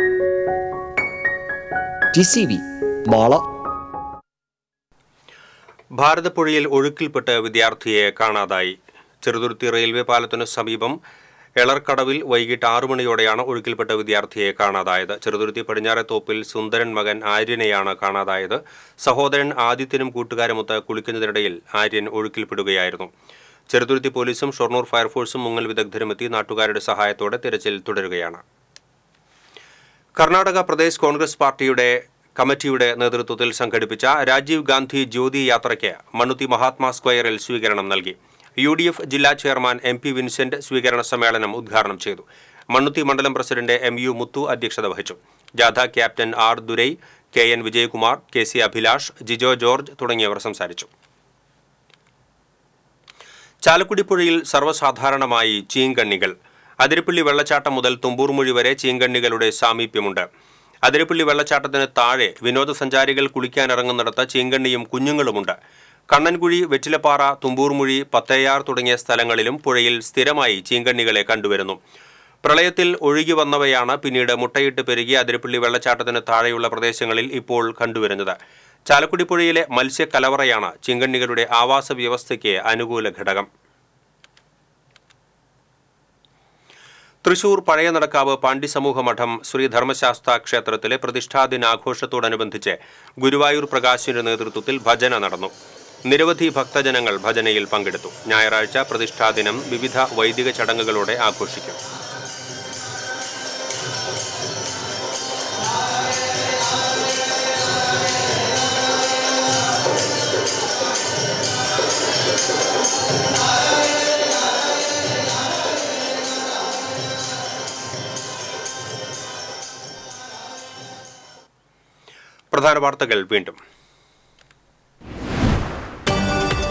ടി സി വി മാള ഭാരതപ്പുഴയിൽ ഒഴുക്കിൽപ്പെട്ട് വിദ്യാർത്ഥിയെ കാണാതായി ചെറുതുരുത്തി റെയിൽവേ പാലത്തിനു സമീപം എളർക്കടവിൽ വൈകിട്ട് ആറു മണിയോടെയാണ് ഒഴുക്കിൽപ്പെട്ട വിദ്യാർത്ഥിയെ കാണാതായത് ചെറുതുരുത്തി പടിഞ്ഞാറെത്തോപ്പിൽ സുന്ദരൻ മകൻ ആര്യനെയാണ് കാണാതായത് സഹോദരൻ ആദിത്യനും കൂട്ടുകാരുമൊത്ത് കുളിക്കുന്നതിനിടയിൽ ആര്യൻ ഒഴുക്കിൽപ്പെടുകയായിരുന്നു ചെറുതുരുത്തി പോലീസും ഷൊർണൂർ ഫയർഫോഴ്സും മുങ്ങൽ വിദഗ്ധരുമെത്തി നാട്ടുകാരുടെ സഹായത്തോടെ തിരച്ചിൽ തുടരുകയാണ് കർണാടക പ്രദേശ് കോൺഗ്രസ് പാർട്ടിയുടെ കമ്മിറ്റിയുടെ നേതൃത്വത്തിൽ സംഘടിപ്പിച്ച രാജീവ് ഗാന്ധി ജ്യോതി യാത്രയ്ക്ക് മണ്ണുത്തി മഹാത്മാ സ്ക്വയറിൽ സ്വീകരണം നൽകി യു ഡി എഫ് ജില്ലാ ചെയർമാൻ എം പി വിൻസെന്റ് സ്വീകരണ സമ്മേളനം ഉദ്ഘാടനം ചെയ്തു മണ്ണുത്തി മണ്ഡലം പ്രസിഡന്റ് എം യു മുത്തു അധ്യക്ഷത വഹിച്ചു ജാഥ captain R Durai K N Vijayakumar K C Abhilash Jijo George തുടങ്ങിയവർ സംസാരിച്ചു ചാലക്കുടി പുഴയിൽ സർവ്വസാധാരണമായി ചീങ്കണ്ണികൾ അതിരപ്പള്ളി വെള്ളച്ചാട്ടം മുതൽ തുമ്പൂർമൊഴി വരെ ചീങ്കണ്ണികളുടെ സാമീപ്യമുണ്ട് അതിരപ്പള്ളി വെള്ളച്ചാട്ടത്തിന് താഴെ വിനോദസഞ്ചാരികൾ കുളിക്കാനിറങ്ങുന്നിടത്ത് ചീങ്കണ്ണിയും കുഞ്ഞുങ്ങളുമുണ്ട് കണ്ണൻകുഴി വെറ്റിലപ്പാറ തുമ്പൂർമൊഴി പത്തേയാർ തുടങ്ങിയ സ്ഥലങ്ങളിലും പുഴയിൽ സ്ഥിരമായി ചീങ്കണ്ണികളെ കണ്ടുവരുന്നു പ്രളയത്തിൽ ഒഴുകി വന്നവയാണ് പിന്നീട് മുട്ടയിട്ട് പെരുകി അതിരപ്പള്ളി വെള്ളച്ചാട്ടത്തിന് താഴെയുള്ള പ്രദേശങ്ങളിൽ ഇപ്പോൾ കണ്ടുവരുന്നത് ചാലക്കുടി പുഴയിലെ മത്സ്യക്കലവറയാണ് ചീങ്കണ്ണികളുടെ ആവാസ വ്യവസ്ഥയ്ക്ക് അനുകൂല ഘടകം തൃശൂർ പഴയ നടക്കാവ് പാണ്ഡി സമൂഹ മഠം ശ്രീ ധർമ്മശാസ്ത്ര ക്ഷേത്രത്തിലെ പ്രതിഷ്ഠാദിനാഘോഷത്തോടനുബന്ധിച്ച് ഗുരുവായൂർ പ്രകാശിന്റെ നേതൃത്വത്തിൽ ഭജന നടന്നു നിരവധി ഭക്തജനങ്ങൾ ഭജനയിൽ പങ്കെടുത്തു ഞായറാഴ്ച പ്രതിഷ്ഠാദിനം വിവിധ വൈദിക ചടങ്ങുകളോടെ ആഘോഷിക്കും പ്രധാന വാർത്തകൾ വീണ്ടും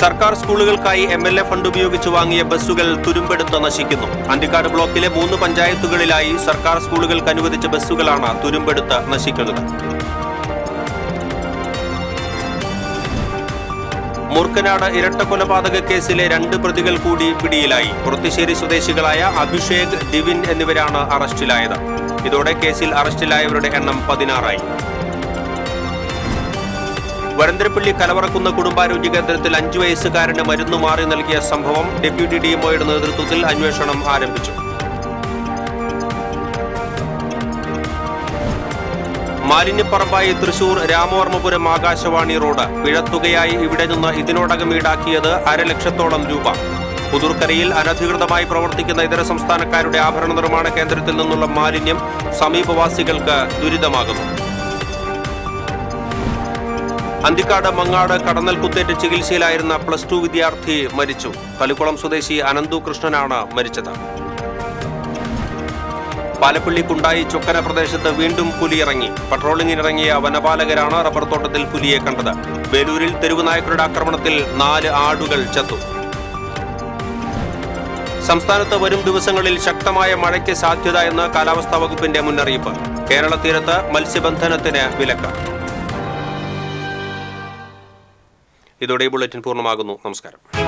സർക്കാർ സ്കൂളുകൾക്കായി എം എൽ എ ഫണ്ട് ഉപയോഗിച്ച് വാങ്ങിയ ബസ്സുകൾ തുരുമ്പെടുത്ത് നശിക്കുന്നു അന്തിക്കാട് ബ്ലോക്കിലെ മൂന്ന് പഞ്ചായത്തുകളിലായി സർക്കാർ സ്കൂളുകൾക്ക് അനുവദിച്ച ബസ്സുകളാണ് തുരുമ്പെടുത്ത് നശിക്കുന്നത് മൂർക്കനാട് ഇരട്ട കൊലപാതക കേസിലെ രണ്ട് പ്രതികൾ കൂടി പിടിയിലായി പുറത്തുശ്ശേരി സ്വദേശികളായ അഭിഷേക് ഡിവിൻ എന്നിവരാണ് അറസ്റ്റിലായത് ഇതോടെ കേസിൽ അറസ്റ്റിലായവരുടെ എണ്ണം പതിനാറായി വരന്തരപ്പള്ളി കലവറക്കുന്ന കുടുംബാരോഗ്യ കേന്ദ്രത്തിൽ അഞ്ചു വയസ്സുകാരന് മരുന്ന് മാറി നൽകിയ സംഭവം ഡെപ്യൂട്ടി ഡിഎംഒയുടെ നേതൃത്വത്തിൽ അന്വേഷണം ആരംഭിച്ചു മാലിന്യപ്പറമ്പായി തൃശൂർ രാമവർമ്മപുരം ആകാശവാണി റോഡ് പിഴത്തുകയായി ഇവിടെ നിന്ന് ഇതിനോടകം ഈടാക്കിയത് അരലക്ഷത്തോളം രൂപ പുതൂർക്കരയിൽ അനധികൃതമായി പ്രവർത്തിക്കുന്ന ഇതര സംസ്ഥാനക്കാരുടെ ആഭരണ നിർമ്മാണ കേന്ദ്രത്തിൽ നിന്നുള്ള മാലിന്യം സമീപവാസികൾക്ക് ദുരിതമാകുന്നു അന്തിക്കാട് മങ്ങാട് കടന്നൽ കുത്തേറ്റ് ചികിത്സയിലായിരുന്ന പ്ലസ് ടു വിദ്യാർത്ഥി മരിച്ചു തളിക്കുളം സ്വദേശി അനന്തു കൃഷ്ണനാണ് മരിച്ചത് പാലപ്പള്ളി കുണ്ടായി ചൊക്കന പ്രദേശത്ത് വീണ്ടും പുലിയിറങ്ങി പട്രോളിംഗിനിറങ്ങിയ വനപാലകരാണ് റബ്ബർ തോട്ടത്തിൽ പുലിയെ കണ്ടത് വേലൂരിൽ തെരുവ് നായ്ക്കളുടെ ആക്രമണത്തിൽ നാല് ആടുകൾ ചത്തു സംസ്ഥാനത്ത് വരും ദിവസങ്ങളിൽ ശക്തമായ മഴയ്ക്ക് സാധ്യത എന്ന് കാലാവസ്ഥാ വകുപ്പിന്റെ മുന്നറിയിപ്പ് കേരള തീരത്ത് മത്സ്യബന്ധനത്തിന് വിലക്ക് ഇതോടെ ഈ ബുള്ളറ്റിൻ പൂർണ്ണമാകുന്നു നമസ്കാരം